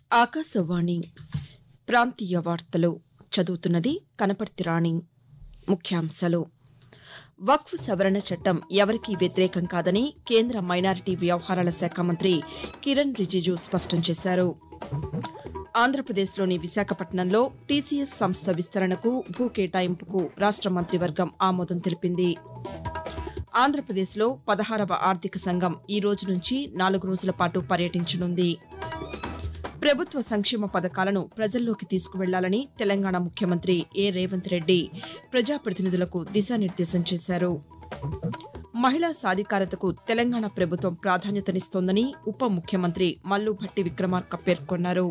ఆకాశవాణి ప్రాంతీయ వార్తలు చదువుతున్నది కనపర్తి రాణి ముఖ్యాంశాలు వక్ఫ్ సవరణ చట్టం ఎవరికీ వ్యతిరేకం కాదని కేంద్ర మైనారిటీ వ్యవహారాల శాఖ మంత్రి కిరణ్ రిజిజు స్పష్టం చేశారు ఆంధ్రప్రదేశ్లోని విశాఖపట్నంలో టీసీఎస్ సంస్థ విస్తరణకు భూ కేటాయింపుకు రాష్ట మంత్రివర్గం ఆమోదం తెలిపింది ఆంధ్రప్రదేశ్లో పదహారవ ఆర్థిక సంఘం ఈ రోజు నుంచి నాలుగు రోజుల పాటు పర్యటించనుంది ప్రభుత్వ సంక్షేమ పథకాలను ప్రజల్లోకి తీసుకువెళ్లాలని తెలంగాణ ముఖ్యమంత్రి ఏ రేవంత్ రెడ్డి ప్రజాప్రతినిధులకు దిశానిర్దేశం చేశారు మహిళా సాధికారతకు తెలంగాణ ప్రభుత్వం ప్రాధాన్యతనిస్తోందని ఉప ముఖ్యమంత్రి మల్లు భట్టి విక్రమార్క పేర్కొన్నారు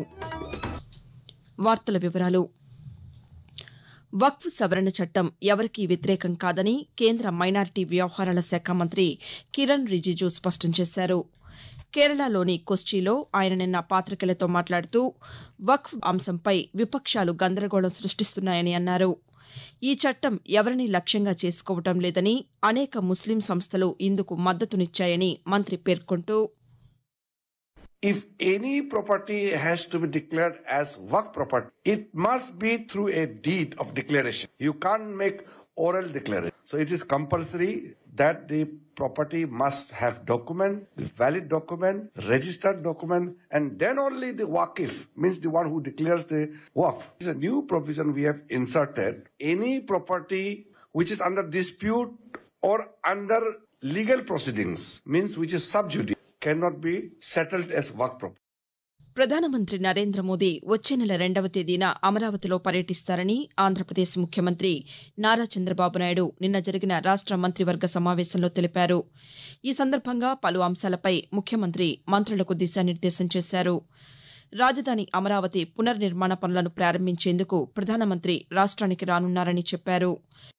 వార్తల వివరాలు వక్ఫ్ సవరణ చట్టం ఎవరికీ వ్యతిరేకం కాదని కేంద్ర మైనారిటీ వ్యవహారాల శాఖ మంత్రి కిరణ్ రిజిజు స్పష్టం చేశారు కేరళలోని కొచ్చిలో ఆయన నిన్న పాతికేయులతో మాట్లాడుతూ వక్ఫ్ అంశంపై విపక్షాలు గందరగోళం సృష్టిస్తున్నాయని అన్నారు ఈ చట్టం ఎవరిని లక్ష్యంగా చేసుకోవటం లేదని అనేక ముస్లిం సంస్థలు ఇందుకు మద్దతునిచ్చాయని మంత్రి పేర్కొంటూ If any property has to be declared as work property, it must be through a deed of declaration. You can't make oral declaration. So it is compulsory that the property must have document, the valid document, registered document, and then only the wakif means the one who declares the waqf. It's a new provision we have inserted. Any property which is under dispute or under legal proceedings means which is sub judice cannot be settled as work property. ప్రధానమంత్రి నరేంద్ర మోదీ వచ్చే నెల రెండవ తేదీన అమరావతిలో పర్యటిస్తారని ఆంధ్రప్రదేశ్ ముఖ్యమంత్రి నారా చంద్రబాబు నాయుడు నిన్న జరిగిన రాష్ట మంత్రివర్గ సమావేశంలో తెలిపారు ఈ సందర్భంగా పలు అంశాలపై ముఖ్యమంత్రి మంత్రులకు దిశానిర్దేశం చేశారు రాజధాని అమరావతి పునర్నిర్మాణ పనులను ప్రారంభించేందుకు ప్రధానమంత్రి రాష్ట్రానికి రానున్నారని చెప్పారు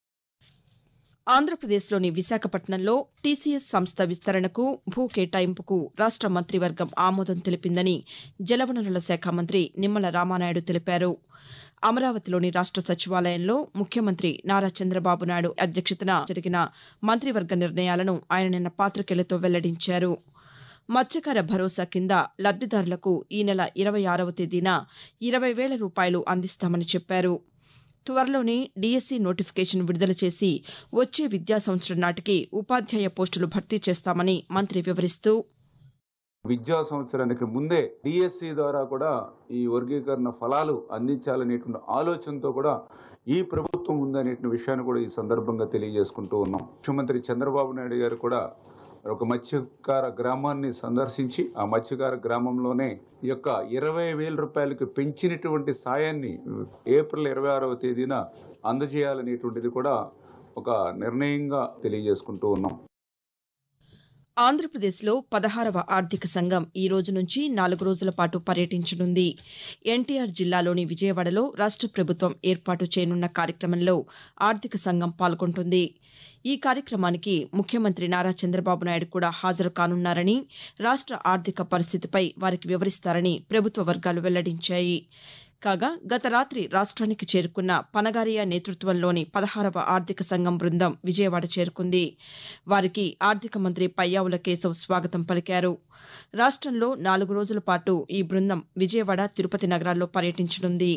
ఆంధ్రప్రదేశ్లోని విశాఖపట్నంలో టీసీఎస్ సంస్థ విస్తరణకు భూ కేటాయింపుకు రాష్ట మంత్రివర్గం ఆమోదం తెలిపిందని జలవనరుల శాఖ మంత్రి నిమ్మల రామానాయుడు తెలిపారు అమరావతిలోని రాష్ట సచివాలయంలో ముఖ్యమంత్రి నారా చంద్రబాబు నాయుడు అధ్యక్షతన జరిగిన మంత్రివర్గ నిర్ణయాలను ఆయన నిన్న పాతికేయులతో వెల్లడించారు మత్స్యకార భరోసా కింద లబ్దిదారులకు ఈ నెల ఇరవై ఆరవ తేదీన ఇరవై వేల రూపాయలు అందిస్తామని చెప్పారు త్వరలోనే డీఎస్సీ నోటిఫికేషన్ విడుదల చేసి వచ్చే విద్యా సంవత్సరం నాటికి ఉపాధ్యాయ పోస్టులు భర్తీ చేస్తామని మంత్రి వివరిస్తూ విద్యా సంవత్సరానికి ముందే డిఎస్సి ద్వారా కూడా ఈ వర్గీకరణ ఫలాలు అందించాలనేటువంటి ఆలోచనతో కూడా ఈ ప్రభుత్వం ఉందనే విషయాన్ని కూడా ఈ సందర్భంగా తెలియజేసుకుంటూ ఉన్నాం ముఖ్యమంత్రి చంద్రబాబు నాయుడు గారు కూడా ఒక మత్స్యకార గ్రామాన్ని సందర్శించి ఆ మత్స్యకార గ్రామంలోనే ఈ యొక్క ఇరవై వేల రూపాయలకు పెంచినటువంటి సాయాన్ని ఏప్రిల్ ఇరవై ఆరవ తేదీన అందజేయాలనేటువంటిది కూడా ఒక నిర్ణయంగా తెలియజేసుకుంటూ ఉన్నాం ఆంధ్రప్రదేశ్లో పదహారవ ఆర్థిక సంఘం ఈ రోజు నుంచి నాలుగు రోజుల పాటు పర్యటించనుంది ఎన్టీఆర్ జిల్లాలోని విజయవాడలో రాష్ట ప్రభుత్వం ఏర్పాటు చేయనున్న కార్యక్రమంలో ఆర్థిక సంఘం పాల్గొంటుంది ఈ కార్యక్రమానికి ముఖ్యమంత్రి నారా చంద్రబాబు నాయుడు కూడా హాజరు కానున్నారని రాష్ట ఆర్థిక పరిస్థితిపై వారికి వివరిస్తారని ప్రభుత్వ వర్గాలు వెల్లడించాయి కాగా గత రాత్రి రాష్ట్రానికి చేరుకున్న పనగారియా నేతృత్వంలోని పదహారవ ఆర్థిక సంఘం బృందం విజయవాడ చేరుకుంది వారికి ఆర్థిక మంత్రి పయ్యావుల కేశవ్ స్వాగతం పలికారు రాష్టంలో నాలుగు రోజుల పాటు ఈ బృందం విజయవాడ తిరుపతి నగరాల్లో పర్యటించనుంది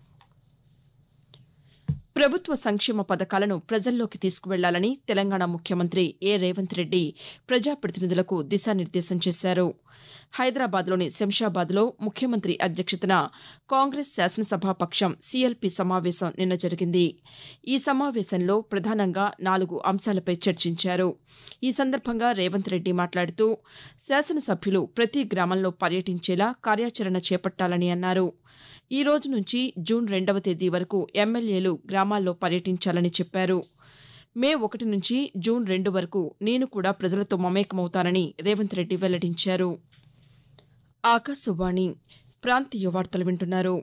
ప్రభుత్వ సంక్షేమ పథకాలను ప్రజల్లోకి తీసుకువెళ్లాలని తెలంగాణ ముఖ్యమంత్రి ఏ రేవంత్ రెడ్డి ప్రజాప్రతినిధులకు దిశానిర్దేశం చేశారు హైదరాబాద్లోని శంషాబాద్లో ముఖ్యమంత్రి అధ్యక్షతన కాంగ్రెస్ శాసనసభాపక్షం సీఎల్పీ సమావేశం నిన్న జరిగింది ఈ సమావేశంలో ప్రధానంగా నాలుగు అంశాలపై చర్చించారు ఈ సందర్భంగా రేవంత్ రెడ్డి మాట్లాడుతూ శాసనసభ్యులు ప్రతి గ్రామంలో పర్యటించేలా కార్యాచరణ చేపట్టాలని అన్నారు ఈ రోజు నుంచి జూన్ రెండవ తేదీ వరకు ఎమ్మెల్యేలు గ్రామాల్లో పర్యటించాలని చెప్పారు మే ఒకటి నుంచి జూన్ రెండు వరకు నేను కూడా ప్రజలతో మమేకమవుతానని రేవంత్ రెడ్డి వెల్లడించారు ఆకాశవాణి ప్రాంతీయ వార్తలు వింటున్నారు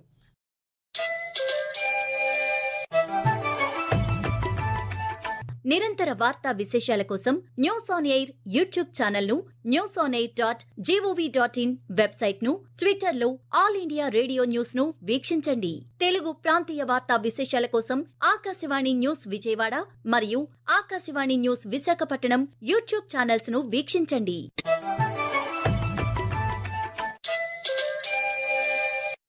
నిరంతర వార్తా విశేషాల కోసం news on air YouTube channel ను news on air dot G O V dot in website ను ట్విట్టర్ లో ఆల్ ఇండియా రేడియో న్యూస్ ను వీక్షించండి తెలుగు ప్రాంతీయ వార్తా విశేషాల కోసం ఆకాశవాణి న్యూస్ విజయవాడ మరియు Akashvani news Visakhapatnam YouTube channels ను వీక్షించండి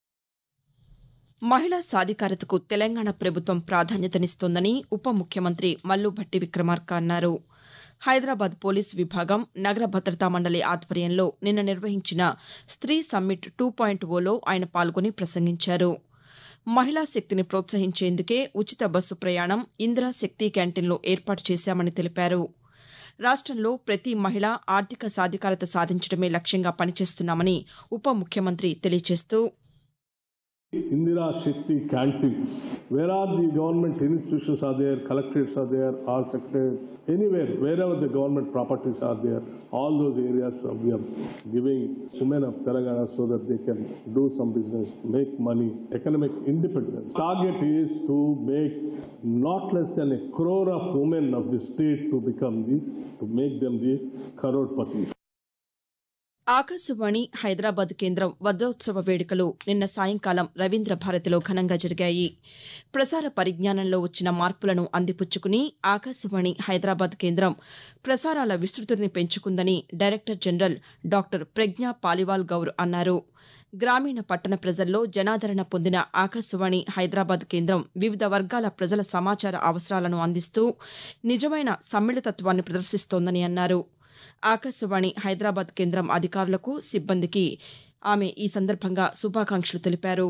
మహిళా సాధికారతకు తెలంగాణ ప్రభుత్వం ప్రాధాన్యతనిస్తోందని ఉప ముఖ్యమంత్రి మల్లుభట్టి విక్రమార్క అన్నారు హైదరాబాద్ పోలీస్ విభాగం నగర భద్రతా మండలి ఆధ్వర్యంలో నిన్న నిర్వహించిన స్త్రీ సమ్మిట్ టూ పాయింట్ ఓలో ఆయన పాల్గొని ప్రసంగించారు మహిళా శక్తిని ప్రోత్సహించేందుకే ఉచిత బస్సు ప్రయాణం ఇందిరా శక్తి క్యాంటీన్లు ఏర్పాటు చేశామని తెలిపారు రాష్టంలో ప్రతి మహిళ ఆర్థిక సాధికారత సాధించడమే లక్ష్యంగా పనిచేస్తున్నామని ఉప ముఖ్యమంత్రి తెలియజేస్తూ Indira Shakti canteen. Where are the government institutions are there, collectorates are there, all secretaries, anywhere, wherever the government properties are there, all those areas uh, we are giving women of Telangana so that they can do some business, make money, economic independence. Target is to make not less than a crore of women of the state to become the, to make them the crorepati. Akashvani Hyderabad కేంద్రం వజ్రోత్సవ వేడుకలు నిన్న సాయంకాలం రవీంద్ర భారతిలో ఘనంగా జరిగాయి ప్రసార పరిజ్ఞానంలో వచ్చిన మార్పులను అందిపుచ్చుకుని ఆకాశవాణి హైదరాబాద్ కేంద్రం ప్రసారాల విస్తృతిని పెంచుకుందని director general doctor Pragya Paliwal Gaur అన్నారు గ్రామీణ పట్టణ ప్రజల్లో జనాదరణ పొందిన ఆకాశవాణి హైదరాబాద్ కేంద్రం వివిధ వర్గాల ప్రజల సమాచార అవసరాలను అందిస్తూ నిజమైన సమ్మిళితత్వాన్ని ప్రదర్శిస్తోందని అన్నారు ఆకాశవాణి హైదరాబాద్ కేంద్రం అధికారులకు సిబ్బందికి ఆమె ఈ సందర్భంగా శుభాకాంక్షలు తెలిపారు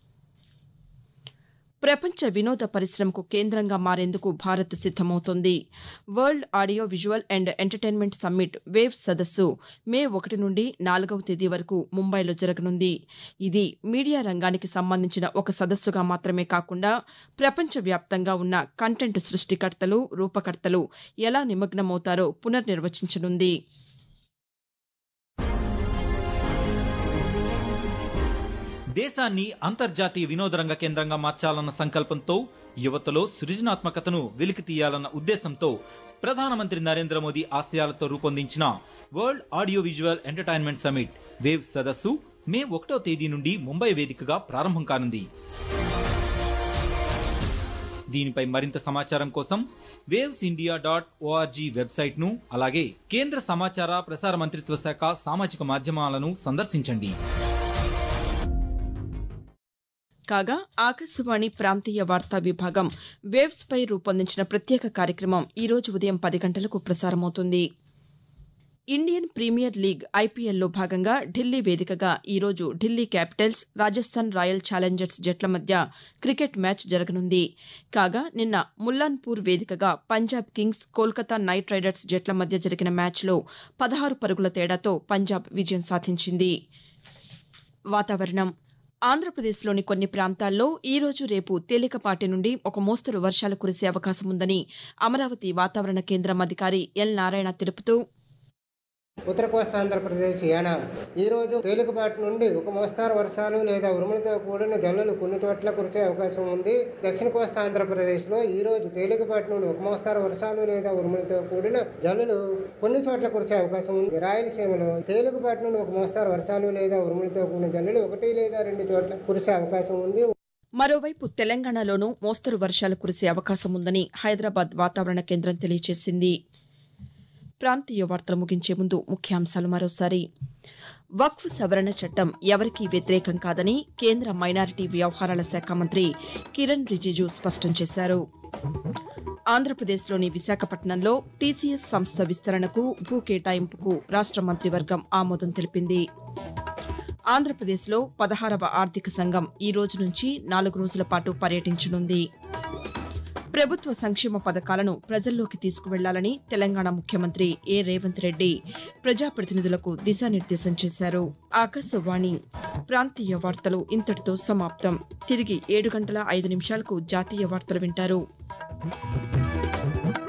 ప్రపంచ వినోద పరిశ్రమకు కేంద్రంగా మారేందుకు భారత్ సిద్దమవుతోంది world audio visual and entertainment summit waves సదస్సు మే ఒకటి నుండి నాలుగవ తేదీ వరకు ముంబైలో జరగనుంది ఇది మీడియా రంగానికి సంబంధించిన ఒక సదస్సుగా మాత్రమే కాకుండా ప్రపంచవ్యాప్తంగా ఉన్న కంటెంట్ సృష్టికర్తలు రూపకర్తలు ఎలా నిమగ్నమవుతారో పునర్నిర్వచించనుంది దేశాన్ని అంతర్జాతీయ వినోదరంగ కేంద్రంగా మార్చాలన్న సంకల్పంతో యువతలో సృజనాత్మకతను వెలికి తీయాలన్న ఉద్దేశంతో ప్రధానమంత్రి నరేంద్ర మోదీ ఆశయాలతో రూపొందించిన world audio visual entertainment summit waves సదస్సు మే ఒకటో తేదీ నుండి ముంబై వేదికగా ప్రారంభం కానుంది దీనిపై మరింత సమాచారం కోసం waves India dot O R G website ను అలాగే కేంద్ర సమాచార ప్రసార మంత్రిత్వ శాఖ సామాజిక మాధ్యమాలను సందర్శించండి కాగా ఆకాశవాణి ప్రాంతీయ వార్తా విభాగం వేవ్స్ పై రూపొందించిన ప్రత్యేక కార్యక్రమం ఈ రోజు ఉదయం పది గంటలకు ప్రసారమవుతుంది ఇండియన్ ప్రీమియర్ లీగ్ ఐపీఎల్లో భాగంగా ఢిల్లీ వేదికగా ఈరోజు Delhi capitals Rajasthan royal challengers జట్ల మధ్య క్రికెట్ మ్యాచ్ జరగనుంది కాగా నిన్న ముల్లాన్పూర్ వేదికగా Punjab kings Kolkata knight riders జట్ల మధ్య జరిగిన మ్యాచ్లో పదహారు పరుగుల తేడాతో పంజాబ్ విజయం సాధించింది వాతావరణం ఆంధ్రప్రదేశ్లోని కొన్ని ప్రాంతాల్లో ఈ రోజు రేపు తేలికపాటి నుండి ఒక మోస్తరు వర్షాలు కురిసే అవకాశం ఉందని అమరావతి వాతావరణ కేంద్రం అధికారి ఎల్ నారాయణ తెలుపుతూ ఉత్తర కోస్తా ఆంధ్రప్రదేశ్ యానాం ఈ రోజు తేలికపాటి నుండి ఒక మోస్తారు వర్షాలు లేదా ఉరుములతో కూడిన జల్లులు కొన్ని చోట్ల కురిసే అవకాశం ఉంది దక్షిణ కోస్తా ఆంధ్రప్రదేశ్లో ఈ రోజు తేలికపాటి నుండి ఒక మోస్తారు వర్షాలు లేదా ఉరుములతో కూడిన జల్లులు కొన్ని చోట్ల కురిసే అవకాశం ఉంది రాయలసీమలో తేలికపాటి నుండి ఒక మోస్తారు వర్షాలు లేదా ఉరుములతో కూడిన జల్లులు ఒకటి లేదా రెండు చోట్ల కురిసే అవకాశం ఉంది మరోవైపు తెలంగాణలోనూ మోస్తరు వర్షాలు కురిసే అవకాశం ఉందని హైదరాబాద్ వాతావరణ కేంద్రం తెలియజేసింది ప్రాంతీయ వార్తలు ముగించే ముందు ముఖ్యాంశాలు మరోసారి వక్ఫ్ సవరణ చట్టం ఎవరికీ వ్యతిరేకం కాదని కేంద్ర మైనారిటీ వ్యవహారాల శాఖ మంత్రి కిరణ్ రిజిజు స్పష్టం చేశారు ఆంధ్రప్రదేశ్లోని విశాఖపట్నంలో టీసీఎస్ సంస్థ విస్తరణకు భూ కేటాయింపుకు రాష్ట మంత్రివర్గం ఆమోదం తెలిపింది ఆంధ్రప్రదేశ్లో పదహారవ ఆర్థిక సంఘం ఈ రోజు నుంచి నాలుగు రోజుల పాటు పర్యటించనుంది ప్రభుత్వ సంక్షేమ పథకాలను ప్రజల్లోకి తీసుకువెళ్లాలని తెలంగాణ ముఖ్యమంత్రి ఏ రేవంత్ రెడ్డి ప్రజాప్రతినిధులకు దిశానిర్దేశం చేశారు ఆకాశవాణి ప్రాంతీయ వార్తలు ఇంతటితో సమాప్తం తిరిగి ఏడు గంటల ఐదు నిమిషాలకు జాతీయ వార్తలు వింటారు